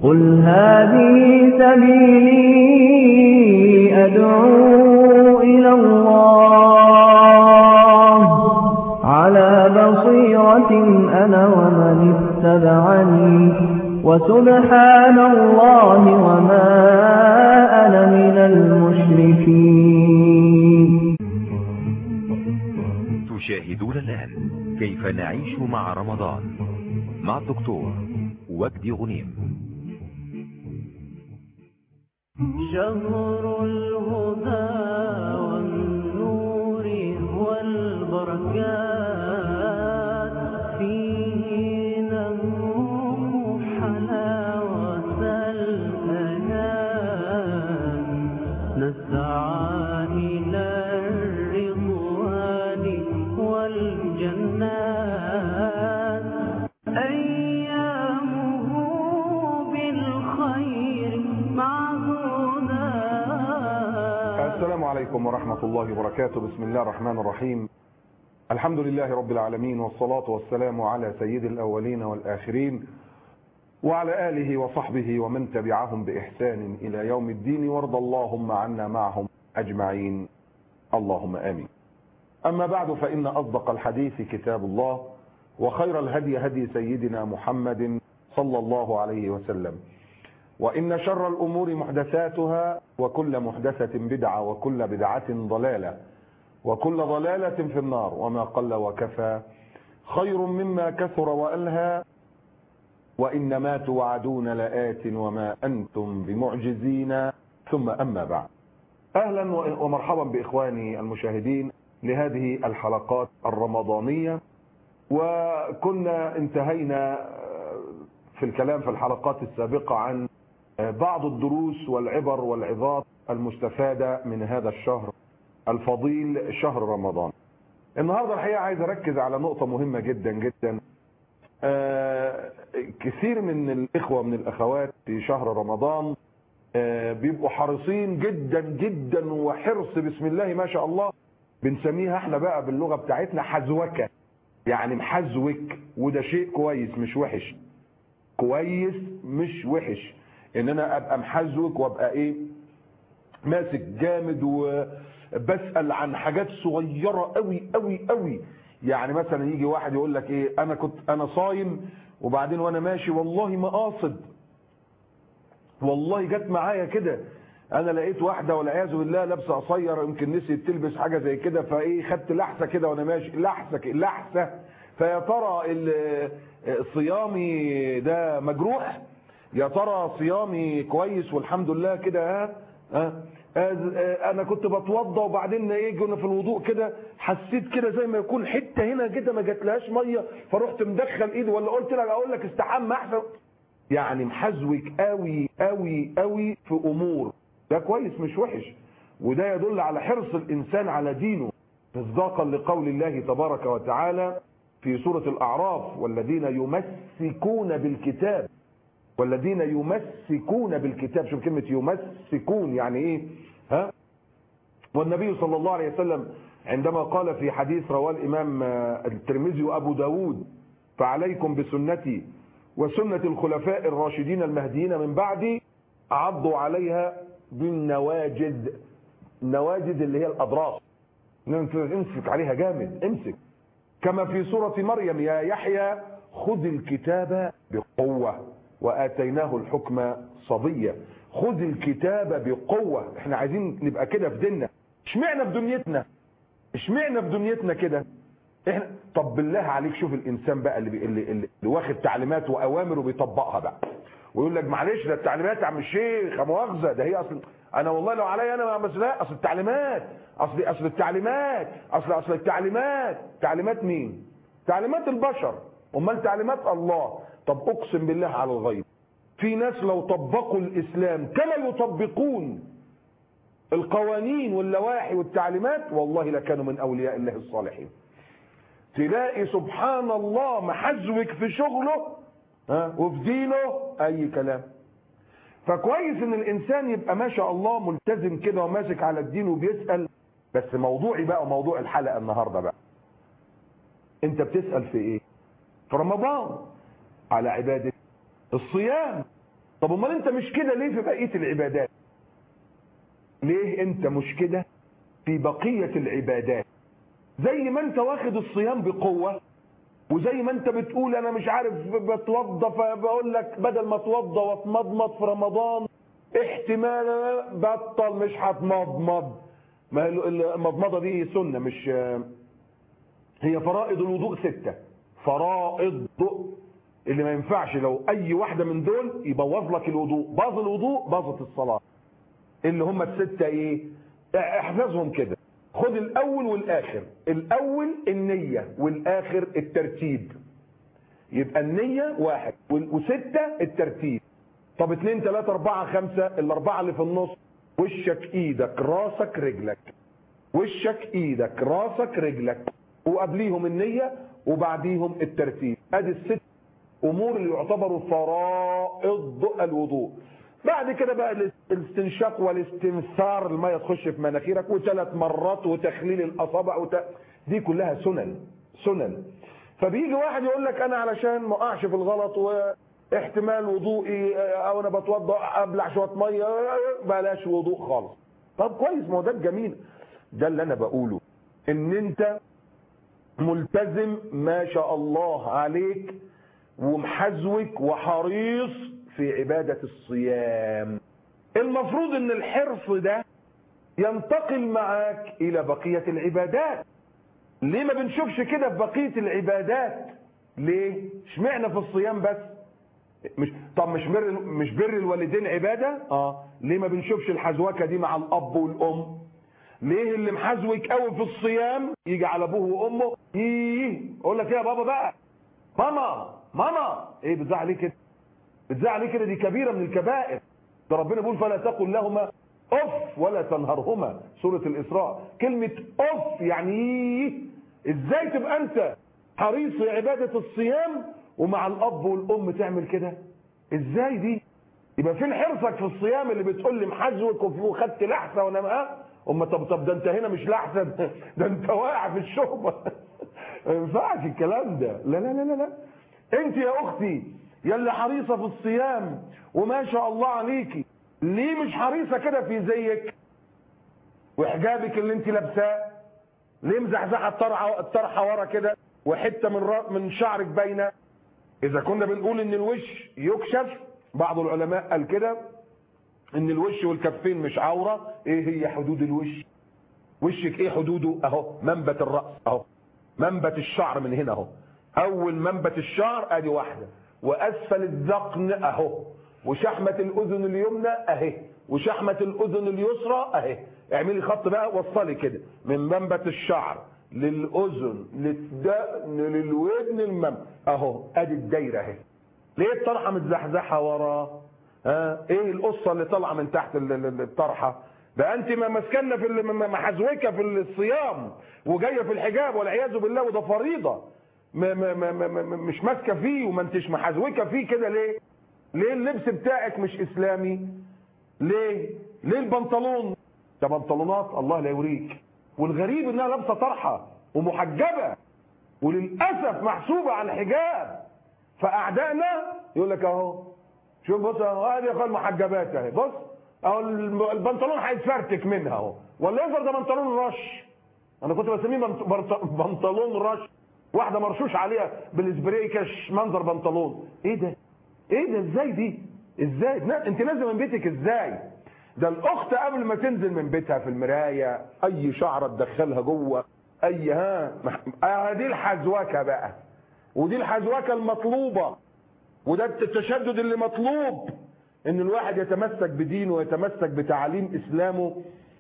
قل هذه سبيلي أدعو إلى الله على بصيرة أنا ومن اتبعني وسبحان الله وما أنا من المشركين تشاهدون الآن كيف نعيش مع رمضان مع الدكتور وجدي غنيم شهر الهدى والنور والبركات فيه نذوق حلاوة الأنام نسعى إلى الرضوان والجنات أيامه بالخير معهودات السلام عليكم ورحمة الله وبركاته بسم الله الرحمن الرحيم الحمد لله رب العالمين والصلاة والسلام على سيد الأولين والآخرين وعلى آله وصحبه ومن تبعهم بإحسان إلى يوم الدين وارض اللهم عنا معهم أجمعين اللهم آمين أما بعد فإن أصدق الحديث كتاب الله وخير الهدي هدي سيدنا محمد صلى الله عليه وسلم وإن شر الأمور محدثاتها وكل محدثة بدعة وكل بدعة ضلالة وكل ضلالة في النار وما قل وكفى خير مما كثر وألهى وإنما توعدون لآت وما أنتم بمعجزين ثم أما بعد أهلا ومرحبا بإخواني المشاهدين لهذه الحلقات الرمضانية وكنا انتهينا في الكلام في الحلقات السابقة عن بعض الدروس والعبر والعظات المستفادة من هذا الشهر الفضيل شهر رمضان النهاردة الحقيقة عايز أركز على نقطة مهمة جدا جدا آه، كثير من الإخوة من الأخوات في شهر رمضان آه، بيبقوا حريصين جدا جدا وحرص بسم الله ما شاء الله بنسميها احنا بقى باللغة بتاعتنا حزوكة يعني محزوك وده شيء كويس مش وحش كويس مش وحش ان انا ابقى محزوك وابقى ايه ماسك جامد وبسأل عن حاجات صغيرة قوي قوي قوي يعني مثلا يجي واحد يقول لك ايه انا كنت انا صايم وبعدين وانا ماشي والله ما قاصد والله جت معايا كده انا لقيت واحده والعياذ بالله لابسه قصير يمكن نسيت تلبس حاجه زي كده فايه خدت لحسه كده وانا ماشي لحسه ك- لحسه فيا ترى ال- صيامي ده مجروح يا ترى صيامي كويس والحمد لله كده ها ها آه، آه، انا كنت بتوضى وبعدين ايه جينا في الوضوء كده حسيت كده زي ما يكون حته هنا كده ما جاتلهاش ميه فرحت مدخل ايدي ولا قلت لك اقول لك استحمى احسن يعني محزوك قوي قوي قوي في امور ده كويس مش وحش وده يدل على حرص الانسان على دينه مصداقا لقول الله تبارك وتعالى في سورة الاعراف والذين يمسكون بالكتاب والذين يمسكون بالكتاب شوف كلمة يمسكون يعني ايه ها والنبي صلى الله عليه وسلم عندما قال في حديث رواه الامام آه، الترمذي وابو داود فعليكم بسنتي وسنة الخلفاء الراشدين المهديين من بعدي عضوا عليها بالنواجد النواجد اللي هي الاضراس امسك عليها جامد امسك كما في سورة مريم يا يحيى خذ الكتاب بقوة وآتيناه الحكم صبية خذ الكتاب بقوة احنا عايزين نبقى كده في ديننا اشمعنا في دنيتنا اشمعنا في دنيتنا كده احنا طب بالله عليك شوف الانسان بقى اللي, بي... اللي, اللي واخد تعليمات واوامر وبيطبقها بقى ويقول لك معلش ده التعليمات يا عم الشيخ يا مؤاخذه ده هي اصل انا والله لو عليا انا بس لا اصل التعليمات اصل اصل التعليمات اصل اصل التعليمات تعليمات مين تعليمات البشر امال تعليمات الله طب اقسم بالله على الغيب في ناس لو طبقوا الاسلام كما يطبقون القوانين واللوائح والتعليمات والله لكانوا من اولياء الله الصالحين تلاقي سبحان الله محزوك في شغله ها وفي دينه اي كلام فكويس ان الانسان يبقى ما شاء الله ملتزم كده وماسك على الدين وبيسال بس موضوعي بقى موضوع الحلقه النهارده بقى انت بتسال في ايه في رمضان على عباده الصيام طب امال انت مش كده ليه في بقيه العبادات ليه انت مش كده في بقيه العبادات زي ما انت واخد الصيام بقوه وزي ما انت بتقول انا مش عارف بتوضى فبقول لك بدل ما اتوضى واتمضمض في رمضان احتمال بطل مش هتمضمض ما المضمضه دي سنه مش هي فرائض الوضوء سته فرائض اللي ما ينفعش لو اي واحده من دول يبوظ لك الوضوء باظ الوضوء باظت الصلاه اللي هم السته ايه احفظهم كده خد الاول والاخر الاول النيه والاخر الترتيب يبقى النيه واحد وسته الترتيب طب اتنين تلاته اربعه خمسه الاربعه اللي في النص وشك ايدك راسك رجلك وشك ايدك راسك رجلك وقبليهم النيه وبعديهم الترتيب ادي الست امور اللي يعتبروا فرائض الوضوء بعد كده بقى الاستنشاق والاستنثار الميه تخش في مناخيرك وثلاث مرات وتخليل الاصابع وت... دي كلها سنن سنن فبيجي واحد يقول لك انا علشان ما اقعش في الغلط واحتمال وضوئي او انا بتوضا ابلع شويه ميه بلاش وضوء خالص طب كويس ما هو ده الجميل ده اللي انا بقوله ان انت ملتزم ما شاء الله عليك ومحزوك وحريص في عبادة الصيام المفروض ان الحرص ده ينتقل معاك الى بقية العبادات ليه ما بنشوفش كده في بقية العبادات ليه اشمعنى في الصيام بس مش طب مش بر مش بر الوالدين عباده اه ليه ما بنشوفش الحزوكه دي مع الاب والام ليه اللي محزوك قوي في الصيام يجي على ابوه وامه ايه اقول لك ايه يا بابا بقى ماما ماما ايه بتزعل ليه كده بتزعل ليه كده دي كبيره من الكبائر ده ربنا بيقول فلا تقل لهما اف ولا تنهرهما سوره الاسراء كلمه اف يعني ايه ازاي تبقى انت حريص في عباده الصيام ومع الاب والام تعمل كده ازاي دي يبقى فين حرصك في الصيام اللي بتقول لي محزوك وخدت لحسه وانا معاه اما طب طب ده انت هنا مش لحسه ده انت واقع في الشوربه ما ينفعش الكلام ده لا لا لا لا لا انت يا اختي يا اللي حريصه في الصيام وما شاء الله عليكي ليه مش حريصه كده في زيك وحجابك اللي انت لابساه ليه مزحزحه الطرحه الطرحه ورا كده وحته من را من شعرك باينه اذا كنا بنقول ان الوش يكشف بعض العلماء قال كده ان الوش والكفين مش عوره ايه هي حدود الوش وشك ايه حدوده اهو منبت الراس اهو منبت الشعر من هنا اهو اول منبت الشعر ادي واحده واسفل الذقن اهو وشحمه الاذن اليمنى اهي وشحمه الاذن اليسرى اهي اعملي خط بقى وصلي كده من منبت الشعر للاذن للدقن للودن المم اهو ادي الدايره اهي ليه الطرحه متزحزحه ورا ها ايه القصه اللي طالعه من تحت الطرحه ده انت ما مسكنه في محزوكه في الصيام وجايه في الحجاب والعياذ بالله وده فريضه ما ما ما ما مش ماسكه فيه وما انتش محزوكه فيه كده ليه ليه اللبس بتاعك مش اسلامي ليه ليه البنطلون ده بنطلونات الله لا يوريك والغريب انها لابسه طرحه ومحجبه وللاسف محسوبه على الحجاب فاعدائنا يقول لك اهو شوف بص اهو ادي يا اخويا المحجبات اهي بص اهو البنطلون هيتفرتك منها اهو ولا يفر ده بنطلون رش انا كنت بسميه بنطلون رش واحده مرشوش عليها بالسبراي كاش منظر بنطلون ايه ده ايه ده ازاي دي ازاي انت نازل من بيتك ازاي ده الاخت قبل ما تنزل من بيتها في المرايه اي شعره تدخلها جوه اي ها آه دي الحزوكه بقى ودي الحزوكه المطلوبه وده التشدد اللي مطلوب ان الواحد يتمسك بدينه ويتمسك بتعاليم اسلامه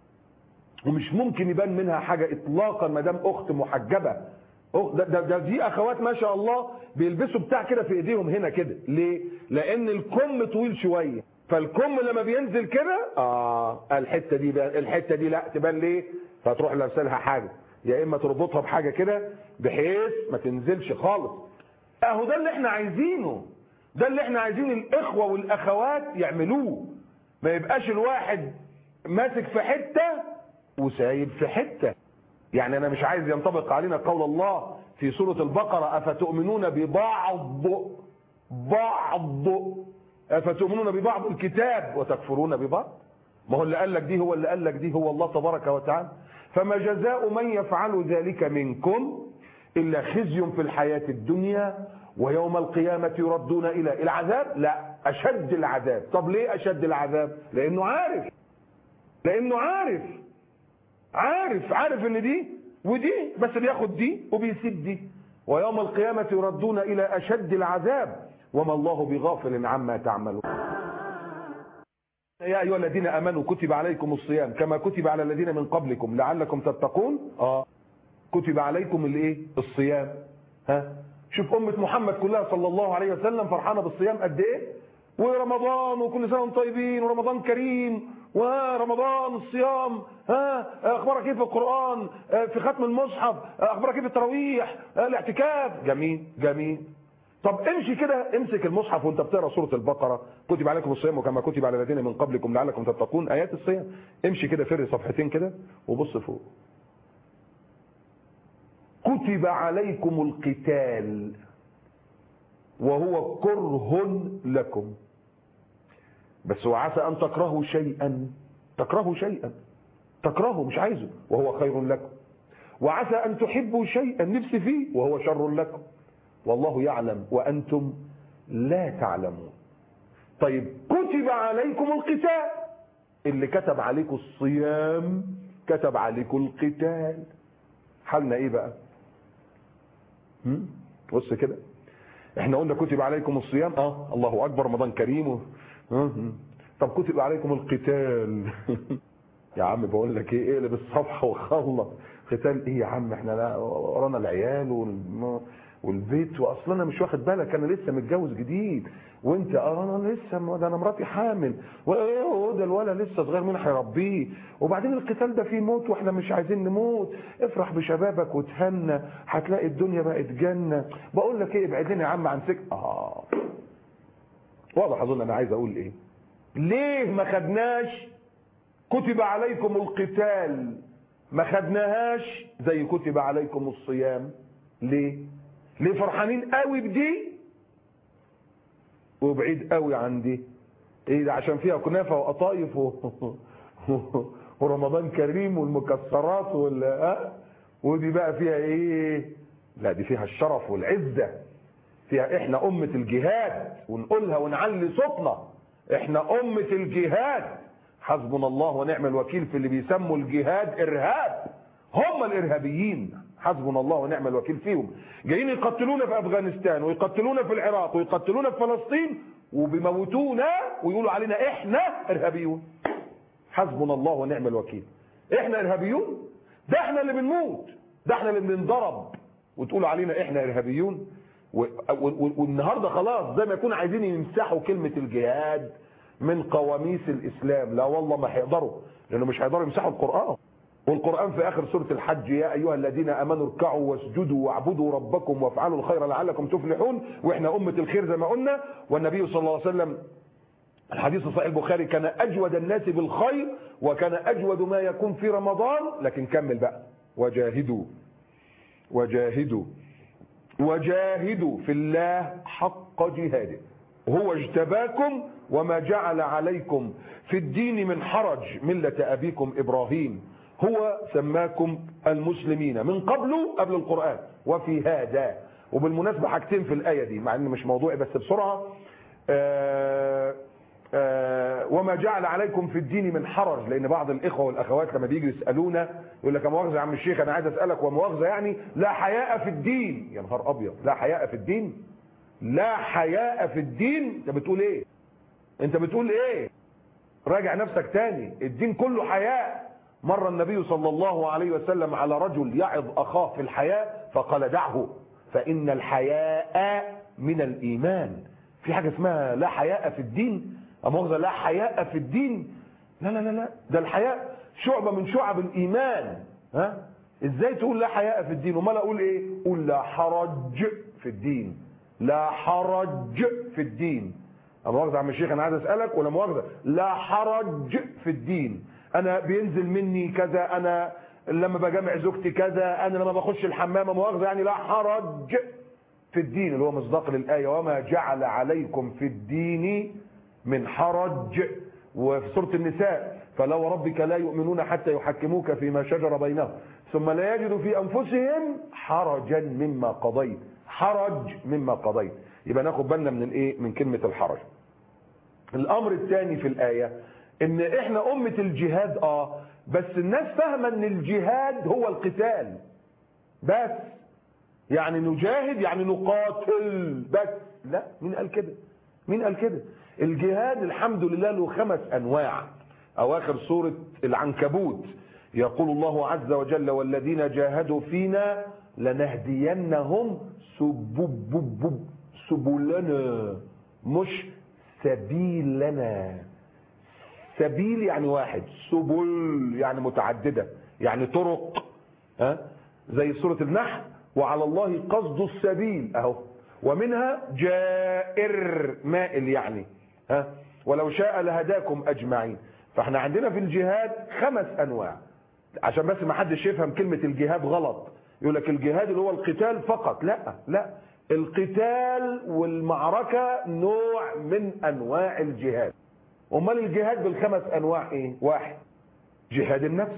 ومش ممكن يبان منها حاجه اطلاقا ما دام اخت محجبه ده, ده, ده دي اخوات ما شاء الله بيلبسوا بتاع كده في ايديهم هنا كده ليه لان الكم طويل شويه فالكم لما بينزل كده اه الحته دي بقى الحته دي لا تبان ليه فتروح لابسه لها حاجه يا اما تربطها بحاجه كده بحيث ما تنزلش خالص اهو ده اللي احنا عايزينه ده اللي احنا عايزين الاخوه والاخوات يعملوه ما يبقاش الواحد ماسك في حته وسايب في حته يعني انا مش عايز ينطبق علينا قول الله في سوره البقره افتؤمنون ببعض بعض افتؤمنون ببعض الكتاب وتكفرون ببعض ما هو اللي قال لك دي هو اللي قال لك دي هو الله تبارك وتعالى فما جزاء من يفعل ذلك منكم الا خزي في الحياه الدنيا ويوم القيامه يردون الى العذاب لا اشد العذاب طب ليه اشد العذاب لانه عارف لانه عارف عارف عارف ان دي ودي بس بياخد دي وبيسيب دي ويوم القيامة يردون إلى أشد العذاب وما الله بغافل عما تعملون يا أيها الذين آمنوا كتب عليكم الصيام كما كتب على الذين من قبلكم لعلكم تتقون آه كتب عليكم الايه الصيام ها شوف أمة محمد كلها صلى الله عليه وسلم فرحانة بالصيام قد إيه ورمضان وكل سنة وانتم طيبين ورمضان كريم ورمضان الصيام ها اخبارك ايه في القران في ختم المصحف اخبارك ايه في التراويح الاعتكاف جميل جميل طب امشي كده امسك المصحف وانت بتقرا سوره البقره كتب عليكم الصيام وكما كتب على الذين من قبلكم لعلكم تتقون ايات الصيام امشي كده فر صفحتين كده وبص فوق كتب عليكم القتال وهو كره لكم بس وعسى ان تكرهوا شيئا تكرهوا شيئا تكرهوا مش عايزه وهو خير لكم وعسى ان تحبوا شيئا نفسي فيه وهو شر لكم والله يعلم وانتم لا تعلمون طيب كتب عليكم القتال اللي كتب عليكم الصيام كتب عليكم القتال حالنا ايه بقى هم؟ بص كده احنا قلنا كتب عليكم الصيام اه الله اكبر رمضان كريم و... طب كتب عليكم القتال يا عم بقول لك ايه اقلب الصفحه وخلص قتال ايه يا عم احنا لا ورانا العيال والم... والبيت واصلا انا مش واخد بالك انا لسه متجوز جديد وانت اه انا لسه ده انا مراتي حامل وده الولد لسه صغير مين هيربيه وبعدين القتال ده فيه موت واحنا مش عايزين نموت افرح بشبابك وتهنى هتلاقي الدنيا بقت جنه بقول لك ايه ابعد لنا يا عم عن سك اه واضح اظن انا عايز اقول ايه ليه ما خدناش كتب عليكم القتال ما خدناهاش زي كتب عليكم الصيام ليه ليه فرحانين قوي بدي وبعيد قوي عن دي ايه ده عشان فيها كنافه وقطايف و... ورمضان كريم والمكسرات وال ها ودي بقى فيها ايه لا دي فيها الشرف والعزه فيها احنا امه الجهاد ونقولها ونعلي صوتنا احنا امه الجهاد حسبنا الله ونعم الوكيل في اللي بيسموا الجهاد ارهاب هم الارهابيين حسبنا الله ونعم الوكيل فيهم جايين يقتلونا في افغانستان ويقتلونا في العراق ويقتلونا في فلسطين وبيموتونا ويقولوا علينا احنا ارهابيون حسبنا الله ونعم الوكيل احنا ارهابيون ده احنا اللي بنموت ده احنا اللي بننضرب وتقولوا علينا احنا ارهابيون والنهارده خلاص زي ما يكون عايزين يمسحوا كلمه الجهاد من قواميس الاسلام لا والله ما هيقدروا لانه مش هيقدروا يمسحوا القران والقرآن في آخر سورة الحج يا أيها الذين آمنوا اركعوا واسجدوا واعبدوا ربكم وافعلوا الخير لعلكم تفلحون وإحنا أمة الخير زي ما قلنا والنبي صلى الله عليه وسلم الحديث صحيح البخاري كان أجود الناس بالخير وكان أجود ما يكون في رمضان لكن كمل بقى وجاهدوا وجاهدوا وجاهدوا في الله حق جهاده هو اجتباكم وما جعل عليكم في الدين من حرج ملة أبيكم إبراهيم هو سماكم المسلمين من قبله قبل القرآن وفي هذا وبالمناسبة حاجتين في الآية دي مع ان مش موضوعي بس بسرعة آآ آآ وما جعل عليكم في الدين من حرج لان بعض الاخوه والاخوات لما بييجوا يسالونا يقول لك يا مؤاخذه يا عم الشيخ انا عايز اسالك ومؤاخذه يعني لا حياء في الدين يا نهار ابيض لا حياء في الدين لا حياء في الدين انت بتقول ايه انت بتقول ايه راجع نفسك تاني الدين كله حياء مر النبي صلى الله عليه وسلم على رجل يعظ اخاه في الحياء فقال دعه فان الحياء من الايمان في حاجه اسمها لا حياء في الدين امغزى لا حياء في الدين لا لا لا لا ده الحياء شعبه من شعب الايمان ها ازاي تقول لا حياء في الدين وما اقول ايه قول لا حرج في الدين لا حرج في الدين مؤاخذة عم الشيخ انا عايز اسالك ولا مؤاخذة لا حرج في الدين انا بينزل مني كذا انا لما بجامع زوجتي كذا انا لما بخش الحمام مؤاخذة يعني لا حرج في الدين اللي هو مصداق للايه وما جعل عليكم في الدين من حرج وفي سورة النساء فلا وربك لا يؤمنون حتى يحكموك فيما شجر بينهم ثم لا يجدوا في أنفسهم حرجا مما قضيت حرج مما قضيت يبقى ناخد بالنا من الايه من كلمة الحرج الامر الثاني في الآية ان احنا امة الجهاد اه بس الناس فاهمة ان الجهاد هو القتال بس يعني نجاهد يعني نقاتل بس لا مين قال كده مين قال كده الجهاد الحمد لله له خمس انواع اواخر سورة العنكبوت يقول الله عز وجل والذين جاهدوا فينا لنهدينهم سبب سبلنا مش سبيلنا سبيل يعني واحد سبل يعني متعددة يعني طرق ها زي سورة النحل وعلى الله قصد السبيل اهو ومنها جائر مائل يعني ها ولو شاء لهداكم اجمعين فاحنا عندنا في الجهاد خمس انواع عشان بس ما حدش يفهم كلمة الجهاد غلط يقول لك الجهاد اللي هو القتال فقط لا لا القتال والمعركة نوع من انواع الجهاد امال الجهاد بالخمس انواع ايه واحد جهاد النفس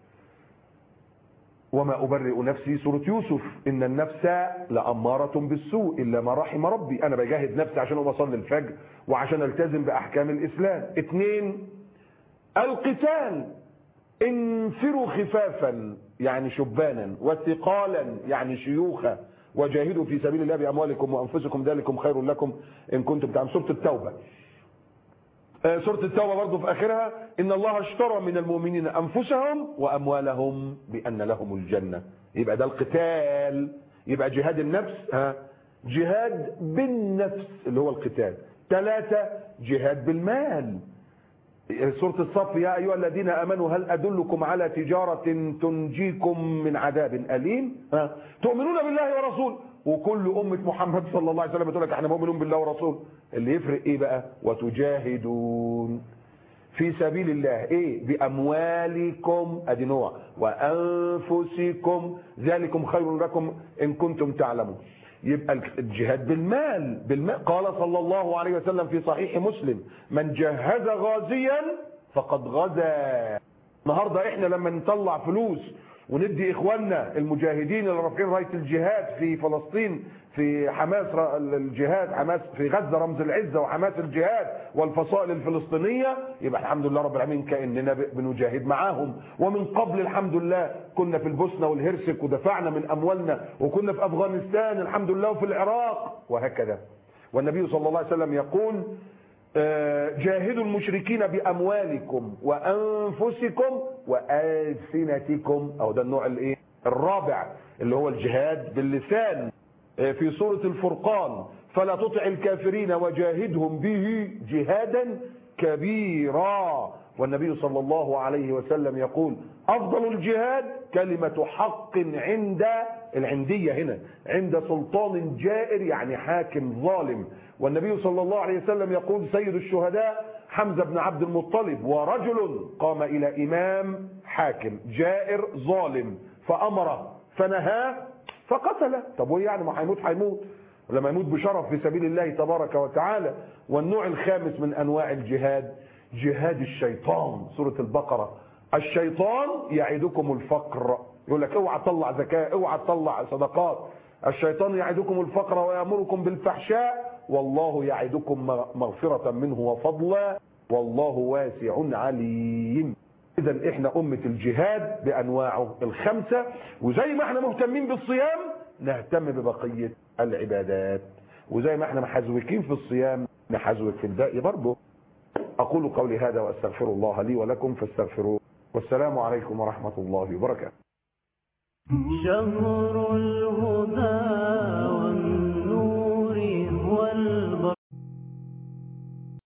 وما أبرئ نفسي سورة يوسف إن النفس لأمارة بالسوء إلا ما رحم ربي أنا بجاهد نفسي عشان أقوم أصلي الفجر وعشان ألتزم بأحكام الإسلام اثنين القتال انفروا خفافا يعني شبانا وثقالا يعني شيوخا وجاهدوا في سبيل الله بأموالكم وأنفسكم ذلكم خير لكم إن كنتم تعلمون سورة التوبة آه، سورة التوبة برضو في آخرها إن الله اشترى من المؤمنين أنفسهم وأموالهم بأن لهم الجنة يبقى ده القتال يبقى جهاد النفس ها جهاد بالنفس اللي هو القتال ثلاثة جهاد بالمال سورة الصف يا أيها الذين آمنوا هل أدلكم على تجارة تنجيكم من عذاب أليم ها؟ تؤمنون بالله ورسوله وكل أمة محمد صلى الله عليه وسلم تقول لك احنا مؤمنون بالله ورسوله اللي يفرق ايه بقى وتجاهدون في سبيل الله ايه باموالكم ادي نوع وانفسكم ذلكم خير لكم ان كنتم تعلمون يبقى الجهاد بالمال بالمال قال صلى الله عليه وسلم في صحيح مسلم من جهز غازيا فقد غزا النهارده احنا لما نطلع فلوس وندي اخواننا المجاهدين اللي رافعين رايه الجهاد في فلسطين في حماس ر- الجهاد حماس في غزه رمز العزه وحماس الجهاد والفصائل الفلسطينيه يبقى الحمد لله رب العالمين كاننا ب- بنجاهد معاهم ومن قبل الحمد لله كنا في البوسنه والهرسك ودفعنا من اموالنا وكنا في افغانستان الحمد لله وفي العراق وهكذا والنبي صلى الله عليه وسلم يقول آه، جاهدوا المشركين باموالكم وانفسكم والسنتكم او ده النوع الايه الرابع اللي هو الجهاد باللسان آه، في سوره الفرقان فلا تطع الكافرين وجاهدهم به جهادا كبيرا والنبي صلى الله عليه وسلم يقول افضل الجهاد كلمه حق عند العنديه هنا عند سلطان جائر يعني حاكم ظالم والنبي صلى الله عليه وسلم يقول سيد الشهداء حمزه بن عبد المطلب ورجل قام الى امام حاكم جائر ظالم فامره فنهاه فقتله طب وايه يعني ما هيموت هيموت لما يموت بشرف في سبيل الله تبارك وتعالى والنوع الخامس من انواع الجهاد جهاد الشيطان سوره البقره الشيطان يعدكم الفقر يقول لك اوعى تطلع زكاه اوعى تطلع صدقات الشيطان يعدكم الفقر ويامركم بالفحشاء والله يعدكم مغفره منه وفضلا والله واسع عليم اذا احنا امه الجهاد بانواعه الخمسه وزي ما احنا مهتمين بالصيام نهتم ببقيه العبادات وزي ما احنا محزوكين في الصيام نحزوك في الباقي برضه اقول قولي هذا واستغفر الله لي ولكم فاستغفروه والسلام عليكم ورحمه الله وبركاته شهر الهدى